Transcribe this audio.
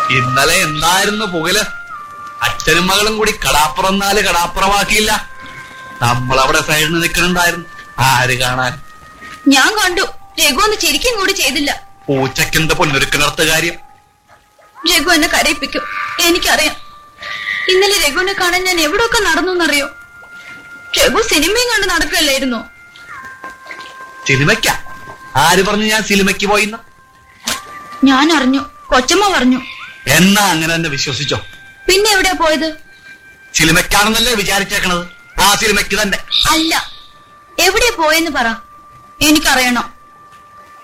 ഇന്നലെ എന്തായിരുന്നു പുകല് അച്ഛനും മകളും കൂടി കടാപ്പുറന്നാല് കടാപ്പുറമാക്കിയില്ല നമ്മളവിടെ സൈഡിൽ നിൽക്കുന്നുണ്ടായിരുന്നു ആര് കാണാൻ ഞാൻ കണ്ടു രഘു ഒന്ന് ചിരിക്കും കൂടി ചെയ്തില്ല പൂച്ചക്കെന്ത് പൊന്നൊരുക്കിനർത്ത കാര്യം രഘു എന്നെ കരയിപ്പിക്കും എനിക്കറിയാം ഇന്നലെ രഘുവിനെ കാണാൻ ഞാൻ എവിടെയൊക്കെ നടന്നു എന്നറിയോ രഘു സിനിമയും കണ്ട് നടക്കല്ലായിരുന്നോ സിനിമയ്ക്ക ആര് പറഞ്ഞു ഞാൻ സിനിമയ്ക്ക് പോയിന്ന് ഞാൻ അറിഞ്ഞു കൊച്ചമ്മ പറഞ്ഞു എന്നാ അങ്ങനെ തന്നെ വിശ്വസിച്ചോ പിന്നെ എവിടെയാ പോയത് സിനിമയ്ക്കാണെന്നല്ലേ വിചാരിച്ചേക്കണത് ആ സിനിമയ്ക്ക് തന്നെ അല്ല എവിടെയാ പോയെന്ന് പറ എനിക്കറിയണം